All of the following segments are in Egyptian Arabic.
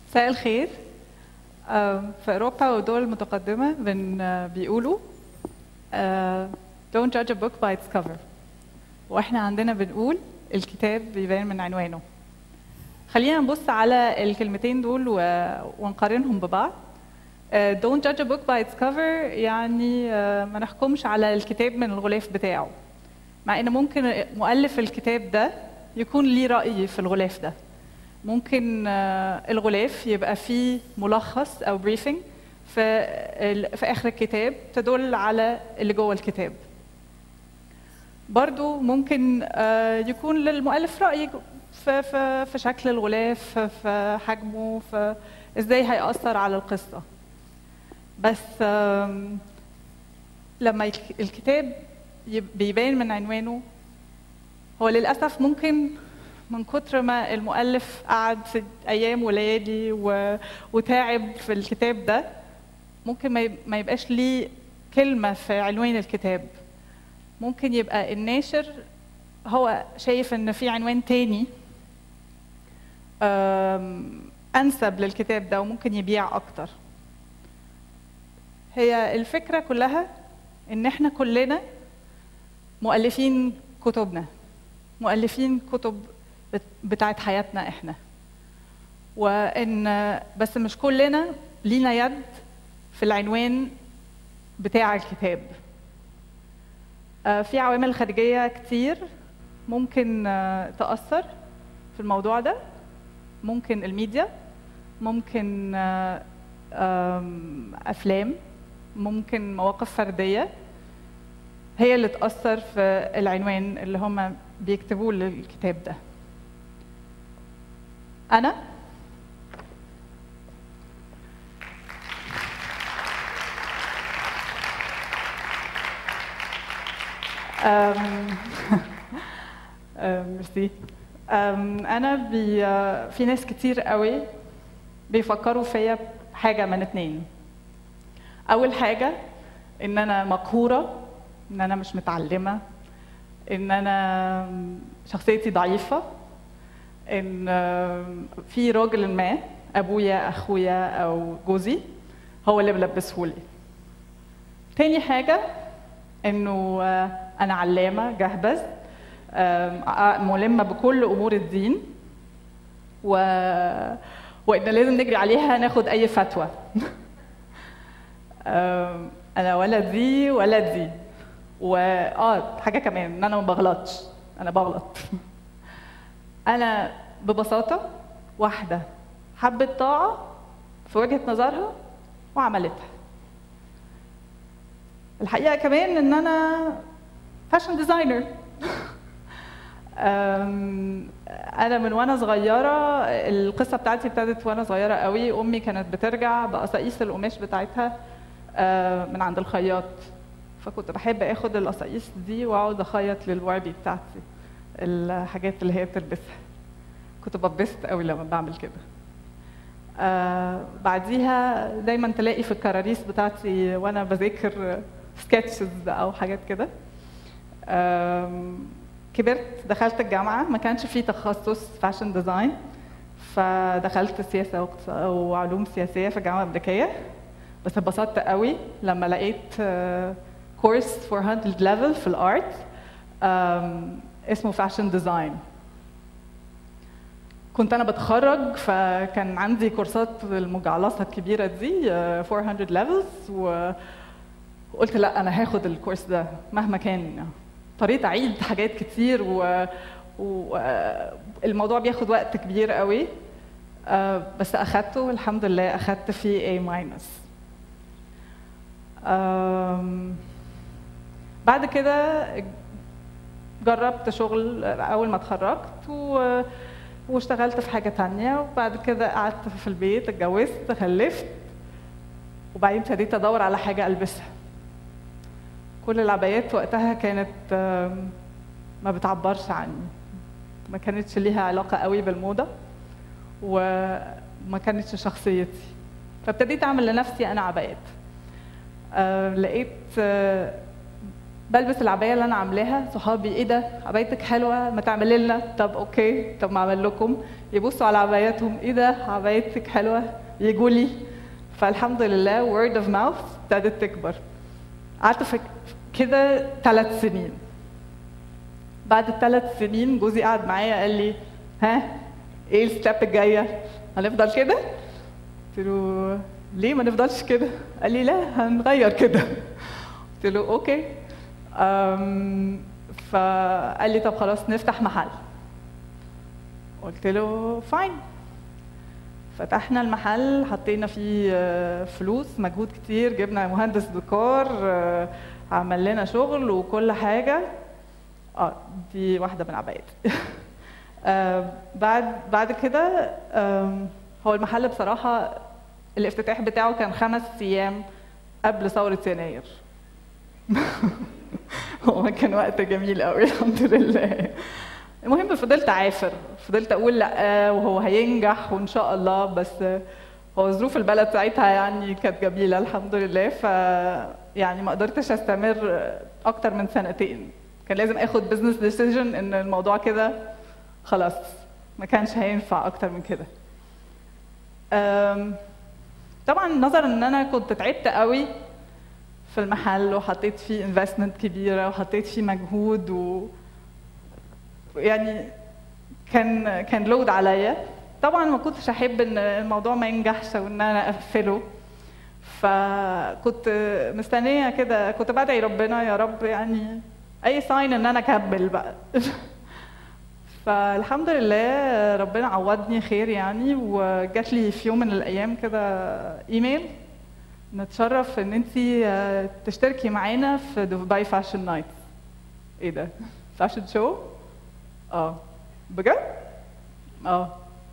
مساء الخير آم، في اوروبا والدول المتقدمه بن آه، بيقولوا آه، don't judge a book by its cover واحنا عندنا بنقول الكتاب بيبان من عنوانه خلينا نبص على الكلمتين دول و- ونقارنهم ببعض آه، don't judge a book by its cover يعني آه، ما نحكمش على الكتاب من الغلاف بتاعه مع ان ممكن مؤلف الكتاب ده يكون ليه رأي في الغلاف ده ممكن آه، الغلاف يبقى فيه ملخص او بريفنج في ال- في اخر الكتاب تدل على اللي جوه الكتاب برضو ممكن آه، يكون للمؤلف رأي في, في, في شكل الغلاف في- في حجمه في ازاي هيأثر على القصة بس آم، لما الك- الكتاب يب- بيبان من عنوانه هو للأسف ممكن من كتر ما المؤلف قعد في أيام وليالي و- وتعب في الكتاب ده ممكن ما يب- ما يبقاش ليه كلمة في عنوان الكتاب ممكن يبقى الناشر هو شايف ان في عنوان تاني آم، انسب للكتاب ده وممكن يبيع اكتر هي الفكره كلها ان احنا كلنا مؤلفين كتبنا مؤلفين كتب بت- بتاعت حياتنا احنا وان بس مش كلنا لينا يد في العنوان بتاع الكتاب آه، في عوامل خارجية كتير ممكن آه، تأثر في الموضوع ده ممكن الميديا ممكن آه، آم، أفلام ممكن مواقف فردية هي اللي تأثر في العنوان اللي هم بيكتبوه للكتاب ده أنا أم، أم، ميرسي أم، انا بي في ناس كتير قوي بيفكروا فيا بحاجه من اتنين اول حاجه ان انا مقهوره ان انا مش متعلمه ان انا شخصيتي ضعيفه ان أم، في راجل ما ابويا اخويا او جوزي هو اللي ملبسهولي تاني حاجه انه آه، انا علامه جهبذ آم، آه، ملمه بكل امور الدين و وان لازم نجري عليها ناخد اي فتوى آم، انا ولا دي ولا دي واه حاجه كمان ان انا ما بغلطش انا بغلط انا ببساطه واحده حبت طاعه في وجهه نظرها وعملتها الحقيقه كمان ان انا فاشن ديزاينر انا من وانا صغيره القصه بتاعتي ابتدت وانا صغيره قوي امي كانت بترجع بقصاقيس القماش بتاعتها آه، من عند الخياط فكنت بحب اخد القصاقيس دي واقعد اخيط للباربي بتاعتي الحاجات اللي هي بتلبسها كنت ببسط قوي لما بعمل كده آه بعديها دايما تلاقي في الكراريس بتاعتي وانا بذاكر سكتشز او حاجات كده آم، كبرت دخلت الجامعه ما كانش في تخصص فاشن ديزاين فدخلت سياسه واقتص- وعلوم سياسيه في الجامعه الامريكيه بس اتبسطت قوي لما لقيت كورس 400 ليفل في الارت آم، اسمه فاشن ديزاين كنت انا بتخرج فكان عندي كورسات المجعلصه الكبيره دي آه، 400 ليفلز وقلت لا انا هاخد الكورس ده مهما كان اضطريت اعيد حاجات كتير و والموضوع بياخد وقت كبير قوي آه، بس اخدته والحمد لله اخدت فيه A ماينس بعد كده جربت شغل اول ما اتخرجت و... واشتغلت في حاجه تانية وبعد كده قعدت في البيت اتجوزت خلفت وبعدين ابتديت ادور على حاجه البسها كل العبايات وقتها كانت آم، ما بتعبرش عني ما كانتش ليها علاقه قوي بالموضه وما كانتش شخصيتي فابتديت اعمل لنفسي انا عبايات آه، لقيت آه، بلبس العبايه اللي انا عاملاها صحابي ايه ده عبايتك حلوه ما تعملي لنا طب اوكي طب ما اعمل لكم يبصوا على عباياتهم ايه ده عبايتك حلوه يجوا لي فالحمد لله word of mouth ابتدت تكبر قعدت في كده ثلاث سنين بعد الثلاث سنين جوزي قعد معايا قال لي ها ايه الستيب الجايه هنفضل كده قلت له ليه ما نفضلش كده قال لي لا هنغير كده قلت له اوكي أم فقال لي طب خلاص نفتح محل قلت له فاين فتحنا المحل حطينا فيه آه، فلوس مجهود كتير جبنا مهندس ديكور آه، عمل لنا شغل وكل حاجه اه دي واحده من العبايات آه، بعد بعد كده آم، هو المحل بصراحه الافتتاح بتاعه كان خمس ايام قبل ثوره يناير هو كان وقت جميل قوي الحمد لله المهم فضلت عافر فضلت اقول لا وهو هينجح وان شاء الله بس هو ظروف البلد ساعتها يعني كانت جميله الحمد لله ف يعني ما قدرتش استمر اكتر من سنتين كان لازم اخد بزنس ديسيجن ان الموضوع كده خلاص ما كانش هينفع اكتر من كده أم، طبعا نظرا ان انا كنت تعبت قوي في المحل وحطيت فيه انفستمنت كبيره وحطيت فيه مجهود و يعني كان كان لود عليا طبعا ما كنتش احب ان الموضوع ما ينجحش وان انا اقفله فكنت مستنيه كده كنت بدعي ربنا يا رب يعني اي ساين ان انا اكمل بقى فالحمد لله ربنا عوضني خير يعني وجات لي في يوم من الايام كده ايميل نتشرف ان انت تشتركي معانا في دبي فاشن نايت ايه ده فاشن شو اه بجد اه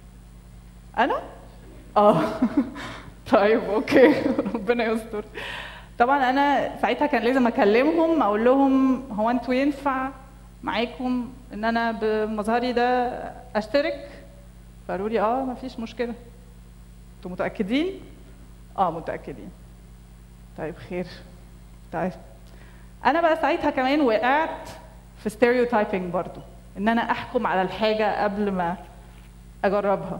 انا اه طيب اوكي ربنا يستر طبعا انا ساعتها كان لازم اكلمهم اقول لهم هو انتوا ينفع معاكم ان انا بمظهري ده اشترك فقالوا لي اه مفيش مشكله انتوا متاكدين اه متاكدين طيب خير طيب انا بقى ساعتها كمان وقعت في ستيريوتايبنج برضو ان انا احكم على الحاجه قبل ما اجربها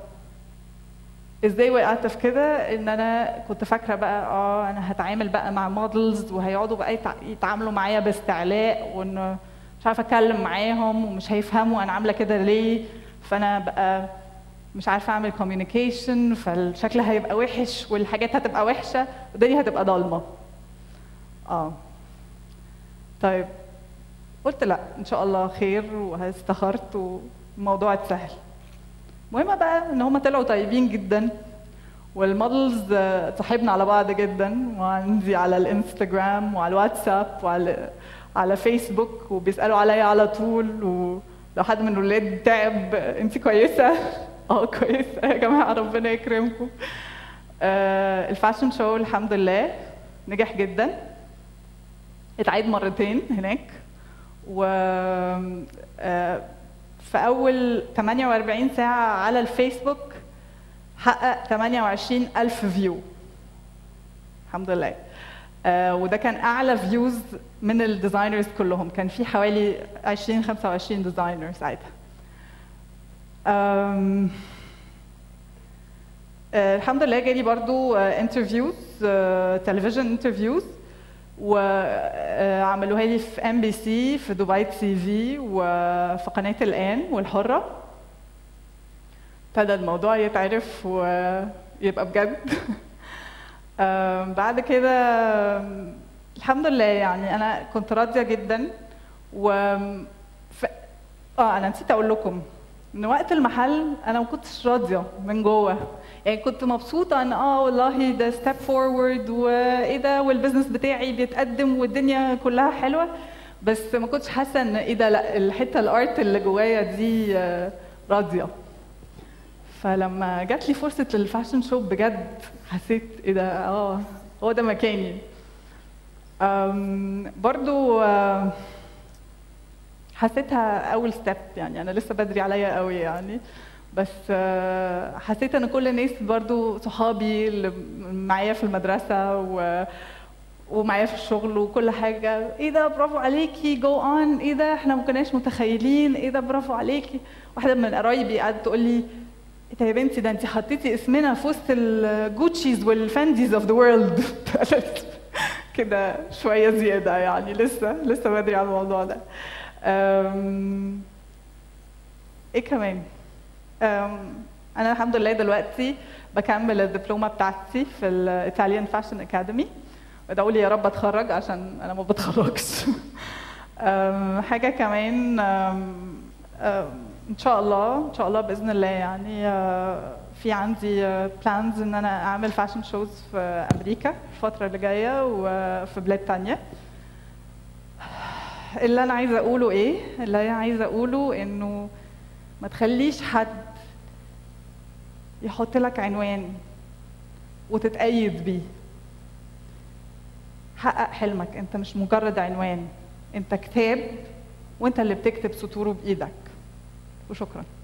ازاي وقعت في كده ان انا كنت فاكره بقى اه انا هتعامل بقى مع مودلز وهيقعدوا بقى يتع- يتعاملوا معايا باستعلاء وان مش عارفه اتكلم معاهم ومش هيفهموا انا عامله كده ليه فانا بقى مش عارفه اعمل كوميونيكيشن فالشكل هيبقى وحش والحاجات هتبقى وحشه والدنيا هتبقى ضلمه اه طيب قلت لا ان شاء الله خير واستخرت والموضوع اتسهل المهم بقى ان هم طلعوا طيبين جدا والمودلز آه، صاحبنا على بعض جدا وعندي على الانستجرام وعلى الواتساب وعلى على فيسبوك وبيسالوا عليا على طول ولو حد من الولاد تعب انت كويسه اه كويسه يا جماعه ربنا يكرمكم آه الفاشن شو الحمد لله نجح جدا اتعيد مرتين هناك و آه، في اول 48 ساعه على الفيسبوك حقق 28 ألف فيو الحمد لله آه وده كان اعلى فيوز من الديزاينرز كلهم كان في حوالي 20 25 ديزاينر ساعتها آم، آه الحمد لله جالي برضو انترفيوز تلفزيون انترفيوز وعملوها لي في ام بي سي في دبي تي في وفي قناه الان والحره ابتدى الموضوع يتعرف ويبقى بجد آم، بعد كده آم، الحمد لله يعني انا كنت راضيه جدا و ف... اه انا نسيت اقول لكم ان وقت المحل انا ما كنتش راضيه من جوه يعني كنت مبسوطه ان اه والله ده ستيب فورورد وايه ده والبزنس بتاعي بيتقدم والدنيا كلها حلوه بس ما كنتش حاسه ان ايه ده لا الحته الارت اللي جوايا دي آه، راضيه فلما جات لي فرصه الفاشن شو بجد حسيت ايه ده اه هو ده مكاني أم، برضو آه، حسيتها اول ستيب يعني انا لسه بدري عليا قوي يعني بس آه، حسيت ان كل الناس برضو صحابي اللي معايا في المدرسه و ومعايا في الشغل وكل حاجه ايه ده برافو عليكي جو اون ايه ده احنا ما كناش متخيلين ايه ده برافو عليكي واحده من قرايبي قعدت تقول لي ايه ده يا بنتي ده انت حطيتي اسمنا في وسط الجوتشيز والفانديز اوف ذا وورلد كده شويه زياده يعني لسه لسه بدري على الموضوع ده أم، ايه كمان أم، انا الحمد لله دلوقتي بكمل الدبلومه بتاعتي في الايطاليان فاشن اكاديمي بدعوا لي يا رب اتخرج عشان انا ما بتخرجش أم، حاجه كمان أم، أم، ان شاء الله ان شاء الله باذن الله يعني أه، في عندي بلانز ان انا اعمل فاشن شوز في امريكا الفتره اللي جايه وفي بلاد تانية اللي انا عايزه اقوله ايه اللي انا عايزه اقوله انه ما تخليش حد يحط لك عنوان وتتأيد بيه حقق حلمك انت مش مجرد عنوان انت كتاب وانت اللي بتكتب سطوره بايدك وشكرا